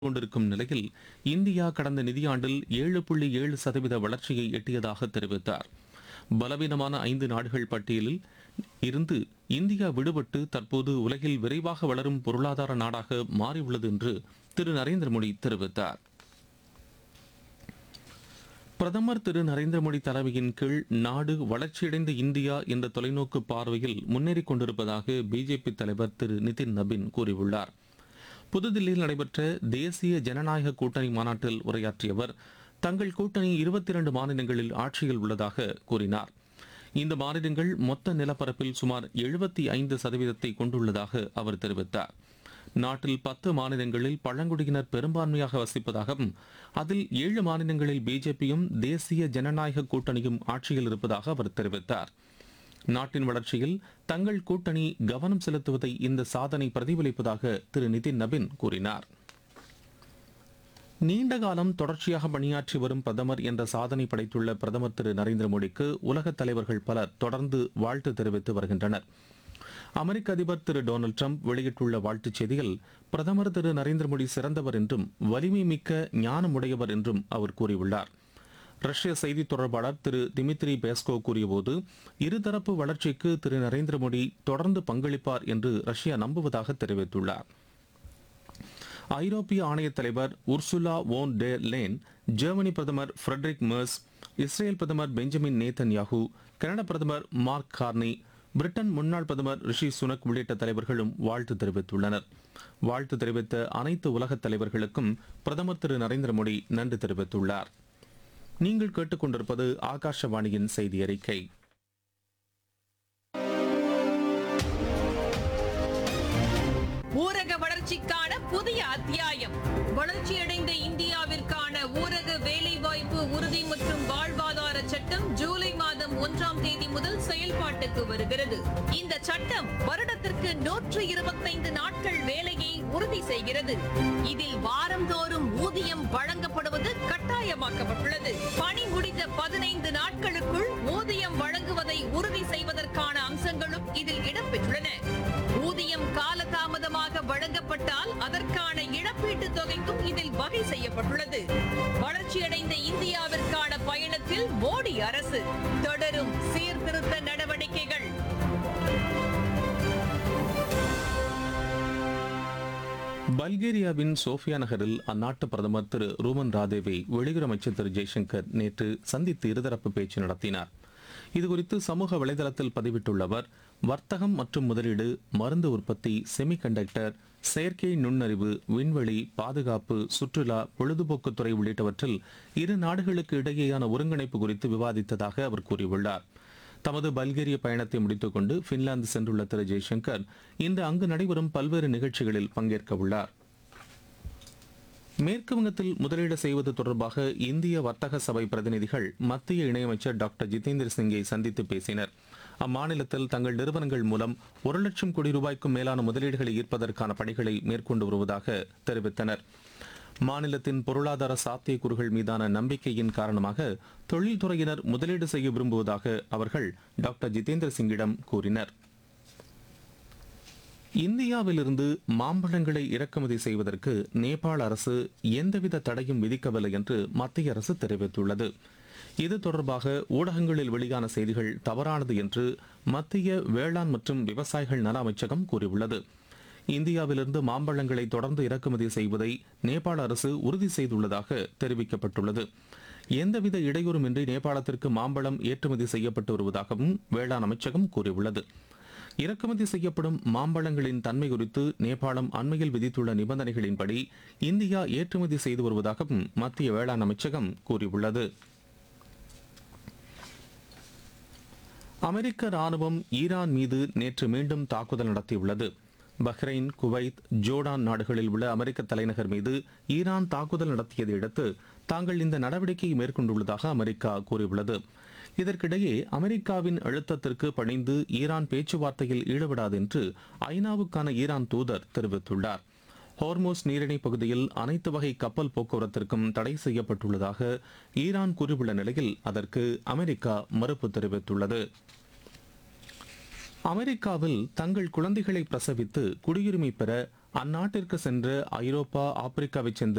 கொண்டிருக்கும் நிலையில் இந்தியா கடந்த நிதியாண்டில் ஏழு புள்ளி ஏழு சதவீத வளர்ச்சியை எட்டியதாக தெரிவித்தார் பலவீனமான ஐந்து நாடுகள் பட்டியலில் இருந்து இந்தியா விடுபட்டு தற்போது உலகில் விரைவாக வளரும் பொருளாதார நாடாக மாறியுள்ளது என்று திரு நரேந்திர மோடி தெரிவித்தார் பிரதமர் திரு நரேந்திர மோடி தலைமையின் கீழ் நாடு வளர்ச்சியடைந்த இந்தியா என்ற தொலைநோக்கு பார்வையில் முன்னேறிக் கொண்டிருப்பதாக பிஜேபி தலைவர் திரு நிதின் நபின் கூறியுள்ளார் புதுதில்லியில் நடைபெற்ற தேசிய ஜனநாயக கூட்டணி மாநாட்டில் உரையாற்றிய அவர் தங்கள் கூட்டணி இருபத்தி இரண்டு மாநிலங்களில் ஆட்சியில் உள்ளதாக கூறினார் இந்த மாநிலங்கள் மொத்த நிலப்பரப்பில் சுமார் எழுபத்தி ஐந்து சதவீதத்தை கொண்டுள்ளதாக அவர் தெரிவித்தார் நாட்டில் பத்து மாநிலங்களில் பழங்குடியினர் பெரும்பான்மையாக வசிப்பதாகவும் அதில் ஏழு மாநிலங்களில் பிஜேபியும் தேசிய ஜனநாயக கூட்டணியும் ஆட்சியில் இருப்பதாக அவர் தெரிவித்தார் நாட்டின் வளர்ச்சியில் தங்கள் கூட்டணி கவனம் செலுத்துவதை இந்த சாதனை பிரதிபலிப்பதாக திரு நிதின் நபின் கூறினார் நீண்ட காலம் தொடர்ச்சியாக பணியாற்றி வரும் பிரதமர் என்ற சாதனை படைத்துள்ள பிரதமர் திரு நரேந்திர மோடிக்கு உலகத் தலைவர்கள் பலர் தொடர்ந்து வாழ்த்து தெரிவித்து வருகின்றனர் அமெரிக்க அதிபர் திரு டொனால்டு ட்ரம்ப் வெளியிட்டுள்ள வாழ்த்துச் செய்தியில் பிரதமர் திரு நரேந்திர மோடி சிறந்தவர் என்றும் வலிமை மிக்க ஞானமுடையவர் என்றும் அவர் கூறியுள்ளார் ரஷ்ய செய்தி தொடர்பாளர் திரு திமித்ரி பேஸ்கோ கூறியபோது இருதரப்பு வளர்ச்சிக்கு திரு நரேந்திர மோடி தொடர்ந்து பங்களிப்பார் என்று ரஷ்யா நம்புவதாக தெரிவித்துள்ளார் ஐரோப்பிய ஆணையத் தலைவர் Ursula von der Leyen Germany பிரதமர் ஃபிரெட்ரிக் மெர்ஸ் இஸ்ரேல் பிரதமர் பெஞ்சமின் நேத்தன் யாஹூ கனடா பிரதமர் மார்க் கார்னி பிரிட்டன் முன்னாள் பிரதமர் ரிஷி சுனக் உள்ளிட்ட தலைவர்களும் வாழ்த்து தெரிவித்துள்ளனர் வாழ்த்து தெரிவித்த அனைத்து உலகத் தலைவர்களுக்கும் பிரதமர் திரு நரேந்திர மோடி நன்றி தெரிவித்துள்ளார் நீங்கள் கேட்டுக்கொண்டிருப்பது ஆகாஷவாணியின் செய்தி அறிக்கை ஊரக வளர்ச்சிக்கான புதிய அத்தியாயம் வளர்ச்சியடைந்த இந்தியாவிற்கான ஊரக வேலைவாய்ப்பு உறுதி மற்றும் வாழ்வாதார சட்டம் ஜூலை மாதம் ஒன்றாம் தேதி முதல் செயல்பாட்டுக்கு வருகிறது இந்த சட்டம் வருடத்திற்கு நூற்று இருபத்தைந்து நாட்கள் வேலையை உறுதி செய்கிறது இதில் வாரந்தோறும் ஊதியம் வழங்கப்படுவது கட்டாயமாக்கப்பட்டுள்ளது பணி முடிந்த பதினைந்து நாட்களுக்குள் ஊதியம் வழங்குவதை உறுதி செய்வதற்கான அம்சங்களும் இதில் இடம்பெற்றுள்ளன ஊதியம் காலதாமதமாக வழங்கப்பட்டால் அதற்கான இழப்பீட்டுத் தொகைக்கும் இதில் வகை செய்யப்பட்டுள்ளது வளர்ச்சியடைந்த இந்தியாவிற்கான பயணத்தில் மோடி அரசு தொடரும் சீர்திருத்த நடவடிக்கைகள் பல்கேரியாவின் சோஃபியா நகரில் அந்நாட்டு பிரதமர் திரு ரூமன் ராதேவை வெளியுறவு அமைச்சர் திரு ஜெய்சங்கர் நேற்று சந்தித்து இருதரப்பு பேச்சு நடத்தினார் இதுகுறித்து சமூக வலைதளத்தில் பதிவிட்டுள்ள அவர் வர்த்தகம் மற்றும் முதலீடு மருந்து உற்பத்தி செமிகண்டக்டர் செயற்கை நுண்ணறிவு விண்வெளி பாதுகாப்பு சுற்றுலா பொழுதுபோக்குத் துறை உள்ளிட்டவற்றில் இரு நாடுகளுக்கு இடையேயான ஒருங்கிணைப்பு குறித்து விவாதித்ததாக அவர் கூறியுள்ளார் தமது பல்கேரிய பயணத்தை முடித்துக்கொண்டு பின்லாந்து சென்றுள்ள திரு ஜெய்சங்கர் இன்று அங்கு நடைபெறும் பல்வேறு நிகழ்ச்சிகளில் பங்கேற்க உள்ளார் மேற்கு வங்கத்தில் முதலீடு செய்வது தொடர்பாக இந்திய வர்த்தக சபை பிரதிநிதிகள் மத்திய இணையமைச்சர் டாக்டர் ஜிதேந்திர சிங்கை சந்தித்து பேசினர் அம்மாநிலத்தில் தங்கள் நிறுவனங்கள் மூலம் ஒரு லட்சம் கோடி ரூபாய்க்கும் மேலான முதலீடுகளை ஈர்ப்பதற்கான பணிகளை மேற்கொண்டு வருவதாக தெரிவித்தனர் மாநிலத்தின் பொருளாதார சாத்தியக்கூறுகள் மீதான நம்பிக்கையின் காரணமாக தொழில்துறையினர் முதலீடு செய்ய விரும்புவதாக அவர்கள் டாக்டர் ஜிதேந்திர சிங்கிடம் கூறினர் இந்தியாவிலிருந்து மாம்பழங்களை இறக்குமதி செய்வதற்கு நேபாள அரசு எந்தவித தடையும் விதிக்கவில்லை என்று மத்திய அரசு தெரிவித்துள்ளது இது தொடர்பாக ஊடகங்களில் வெளியான செய்திகள் தவறானது என்று மத்திய வேளாண் மற்றும் விவசாயிகள் நல அமைச்சகம் கூறியுள்ளது இந்தியாவிலிருந்து மாம்பழங்களை தொடர்ந்து இறக்குமதி செய்வதை நேபாள அரசு உறுதி செய்துள்ளதாக தெரிவிக்கப்பட்டுள்ளது எந்தவித இடையூறுமின்றி நேபாளத்திற்கு மாம்பழம் ஏற்றுமதி செய்யப்பட்டு வருவதாகவும் வேளாண் அமைச்சகம் கூறியுள்ளது இறக்குமதி செய்யப்படும் மாம்பழங்களின் தன்மை குறித்து நேபாளம் அண்மையில் விதித்துள்ள நிபந்தனைகளின்படி இந்தியா ஏற்றுமதி செய்து வருவதாகவும் மத்திய வேளாண் அமைச்சகம் கூறியுள்ளது அமெரிக்க ராணுவம் ஈரான் மீது நேற்று மீண்டும் தாக்குதல் நடத்தியுள்ளது பஹ்ரைன் குவைத் ஜோர்டான் நாடுகளில் உள்ள அமெரிக்க தலைநகர் மீது ஈரான் தாக்குதல் நடத்தியதை அடுத்து தாங்கள் இந்த நடவடிக்கையை மேற்கொண்டுள்ளதாக அமெரிக்கா கூறியுள்ளது இதற்கிடையே அமெரிக்காவின் அழுத்தத்திற்கு பணிந்து ஈரான் பேச்சுவார்த்தையில் ஈடுபடாது என்று ஐநாவுக்கான ஈரான் தூதர் தெரிவித்துள்ளார் ஹோர்மோஸ் நீரிணை பகுதியில் அனைத்து வகை கப்பல் போக்குவரத்திற்கும் தடை செய்யப்பட்டுள்ளதாக ஈரான் கூறியுள்ள நிலையில் அதற்கு அமெரிக்கா மறுப்பு தெரிவித்துள்ளது அமெரிக்காவில் தங்கள் குழந்தைகளை பிரசவித்து குடியுரிமை பெற அந்நாட்டிற்கு சென்ற ஐரோப்பா ஆப்பிரிக்காவைச் சேர்ந்த